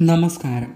നമസ്കാരം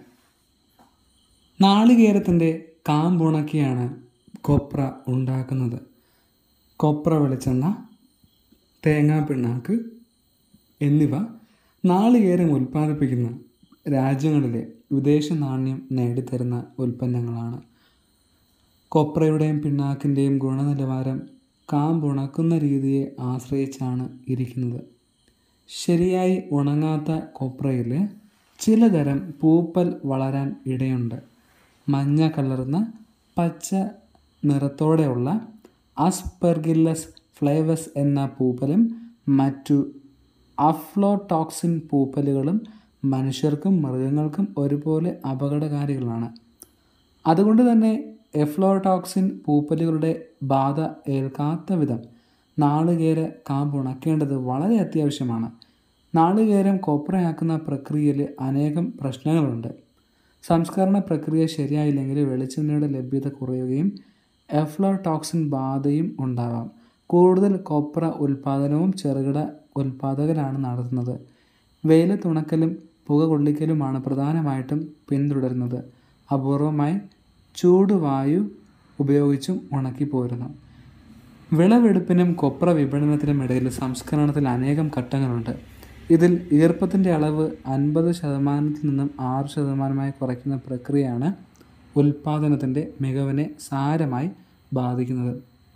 നാളികേരത്തിൻ്റെ കാമ്പുണക്കിയാണ് കൊപ്ര ഉണ്ടാക്കുന്നത് കൊപ്ര വെളിച്ചെണ്ണ തേങ്ങാ പിണ്ണാക്ക് എന്നിവ നാളികേരം ഉൽപ്പാദിപ്പിക്കുന്ന രാജ്യങ്ങളിലെ വിദേശ നാണ്യം നേടിത്തരുന്ന ഉൽപ്പന്നങ്ങളാണ് കൊപ്രയുടെയും പിണ്ണാക്കിൻ്റെയും ഗുണനിലവാരം കാമ്പുണക്കുന്ന രീതിയെ ആശ്രയിച്ചാണ് ഇരിക്കുന്നത് ശരിയായി ഉണങ്ങാത്ത കൊപ്രയിൽ ചിലതരം പൂപ്പൽ വളരാൻ ഇടയുണ്ട് മഞ്ഞ കലർന്ന പച്ച നിറത്തോടെയുള്ള അസ്പെർഗില്ലസ് ഫ്ലേവസ് എന്ന പൂപ്പലും മറ്റു അഫ്ലോടോക്സിൻ പൂപ്പലുകളും മനുഷ്യർക്കും മൃഗങ്ങൾക്കും ഒരുപോലെ അപകടകാരികളാണ് അതുകൊണ്ട് തന്നെ എഫ്ലോടോക്സിൻ പൂപ്പലുകളുടെ ബാധ ഏൽക്കാത്ത വിധം നാളികേര കാമ്പ് ഉണക്കേണ്ടത് വളരെ അത്യാവശ്യമാണ് നാളികേരം കൊപ്രയാക്കുന്ന പ്രക്രിയയിൽ അനേകം പ്രശ്നങ്ങളുണ്ട് സംസ്കരണ പ്രക്രിയ ശരിയായില്ലെങ്കിൽ വെളിച്ചെണ്ണയുടെ ലഭ്യത കുറയുകയും എഫ്ലോടോക്സിൻ ബാധയും ഉണ്ടാവാം കൂടുതൽ കൊപ്ര ഉൽപ്പാദനവും ചെറുകിട ഉൽപ്പാദകരാണ് നടത്തുന്നത് വെയിലത്തുണക്കലും പുക കൊള്ളിക്കലുമാണ് പ്രധാനമായിട്ടും പിന്തുടരുന്നത് അപൂർവമായി ചൂടുവായു ഉപയോഗിച്ചും ഉണക്കി പോരുന്നു വിളവെടുപ്പിനും കൊപ്ര വിപണനത്തിനും ഇടയിൽ സംസ്കരണത്തിൽ അനേകം ഘട്ടങ്ങളുണ്ട് ഇതിൽ ഈർപ്പത്തിൻ്റെ അളവ് അൻപത് ശതമാനത്തിൽ നിന്നും ആറ് ശതമാനമായി കുറയ്ക്കുന്ന പ്രക്രിയയാണ് ഉൽപ്പാദനത്തിൻ്റെ മികവിനെ സാരമായി ബാധിക്കുന്നത്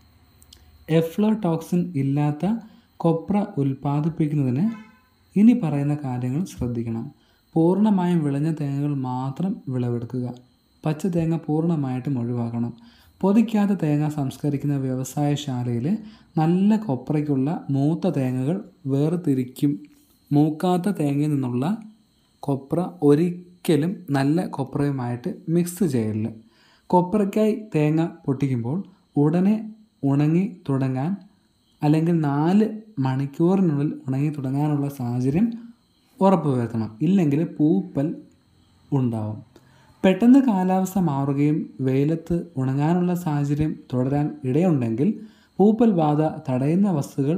എഫ്ലോടോക്സിൻ ഇല്ലാത്ത കൊപ്ര ഉൽപ്പാദിപ്പിക്കുന്നതിന് ഇനി പറയുന്ന കാര്യങ്ങൾ ശ്രദ്ധിക്കണം പൂർണ്ണമായും വിളഞ്ഞ തേങ്ങകൾ മാത്രം വിളവെടുക്കുക പച്ച തേങ്ങ പൂർണ്ണമായിട്ടും ഒഴിവാക്കണം പൊതിക്കാത്ത തേങ്ങ സംസ്കരിക്കുന്ന വ്യവസായശാലയിൽ നല്ല കൊപ്രയ്ക്കുള്ള മൂത്ത തേങ്ങകൾ വേർതിരിക്കും മൂക്കാത്ത തേങ്ങയിൽ നിന്നുള്ള കൊപ്ര ഒരിക്കലും നല്ല കൊപ്രയുമായിട്ട് മിക്സ് ചെയ്യരുത് കൊപ്രയ്ക്കായി തേങ്ങ പൊട്ടിക്കുമ്പോൾ ഉടനെ ഉണങ്ങി തുടങ്ങാൻ അല്ലെങ്കിൽ നാല് മണിക്കൂറിനുള്ളിൽ ഉണങ്ങി തുടങ്ങാനുള്ള സാഹചര്യം ഉറപ്പുവരുത്തണം ഇല്ലെങ്കിൽ പൂപ്പൽ ഉണ്ടാവും പെട്ടെന്ന് കാലാവസ്ഥ മാറുകയും വെയിലത്ത് ഉണങ്ങാനുള്ള സാഹചര്യം തുടരാൻ ഇടയുണ്ടെങ്കിൽ പൂപ്പൽ ബാധ തടയുന്ന വസ്തുക്കൾ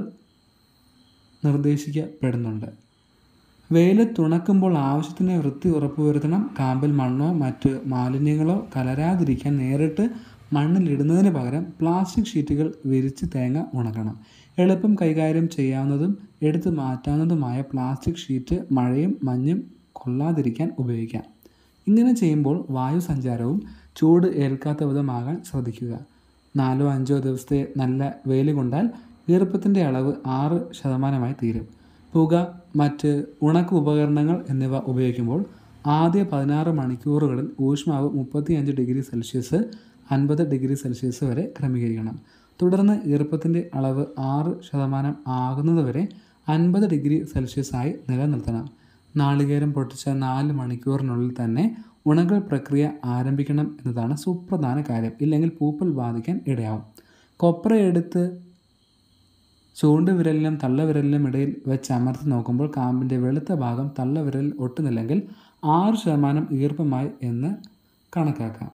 നിർദ്ദേശിക്കപ്പെടുന്നുണ്ട് വെയിലത്തുണക്കുമ്പോൾ ആവശ്യത്തിന് വൃത്തി ഉറപ്പുവരുത്തണം കാമ്പിൽ മണ്ണോ മറ്റ് മാലിന്യങ്ങളോ കലരാതിരിക്കാൻ നേരിട്ട് മണ്ണിലിടുന്നതിന് പകരം പ്ലാസ്റ്റിക് ഷീറ്റുകൾ വിരിച്ച് തേങ്ങ ഉണക്കണം എളുപ്പം കൈകാര്യം ചെയ്യാവുന്നതും എടുത്തു മാറ്റാവുന്നതുമായ പ്ലാസ്റ്റിക് ഷീറ്റ് മഴയും മഞ്ഞും കൊള്ളാതിരിക്കാൻ ഉപയോഗിക്കാം ഇങ്ങനെ ചെയ്യുമ്പോൾ വായു സഞ്ചാരവും ചൂട് ഏൽക്കാത്ത വിധമാകാൻ ശ്രദ്ധിക്കുക നാലോ അഞ്ചോ ദിവസത്തെ നല്ല വെയിൽ കൊണ്ടാൽ ഈർപ്പത്തിൻ്റെ അളവ് ആറ് ശതമാനമായി തീരും പുക മറ്റ് ഉണക്ക് ഉപകരണങ്ങൾ എന്നിവ ഉപയോഗിക്കുമ്പോൾ ആദ്യ പതിനാറ് മണിക്കൂറുകളിൽ ഊഷ്മാവ് മുപ്പത്തിയഞ്ച് ഡിഗ്രി സെൽഷ്യസ് അൻപത് ഡിഗ്രി സെൽഷ്യസ് വരെ ക്രമീകരിക്കണം തുടർന്ന് ഈർപ്പത്തിൻ്റെ അളവ് ആറ് ശതമാനം ആകുന്നതുവരെ അൻപത് ഡിഗ്രി സെൽഷ്യസ് ആയി നിലനിർത്തണം നാളികേരം പൊട്ടിച്ച നാല് മണിക്കൂറിനുള്ളിൽ തന്നെ ഉണങ്ങൽ പ്രക്രിയ ആരംഭിക്കണം എന്നതാണ് സുപ്രധാന കാര്യം ഇല്ലെങ്കിൽ പൂപ്പൽ ബാധിക്കാൻ ഇടയാവും കൊപ്ര എടുത്ത് ചൂണ്ടുവിരലിനും തള്ളവിരലിനും ഇടയിൽ വെച്ച് അമർത്തി നോക്കുമ്പോൾ കാമ്പിൻ്റെ വെളുത്ത ഭാഗം തള്ളവിരലിൽ ഒട്ടുന്നില്ലെങ്കിൽ ആറ് ശതമാനം ഈർപ്പമായി എന്ന് കണക്കാക്കാം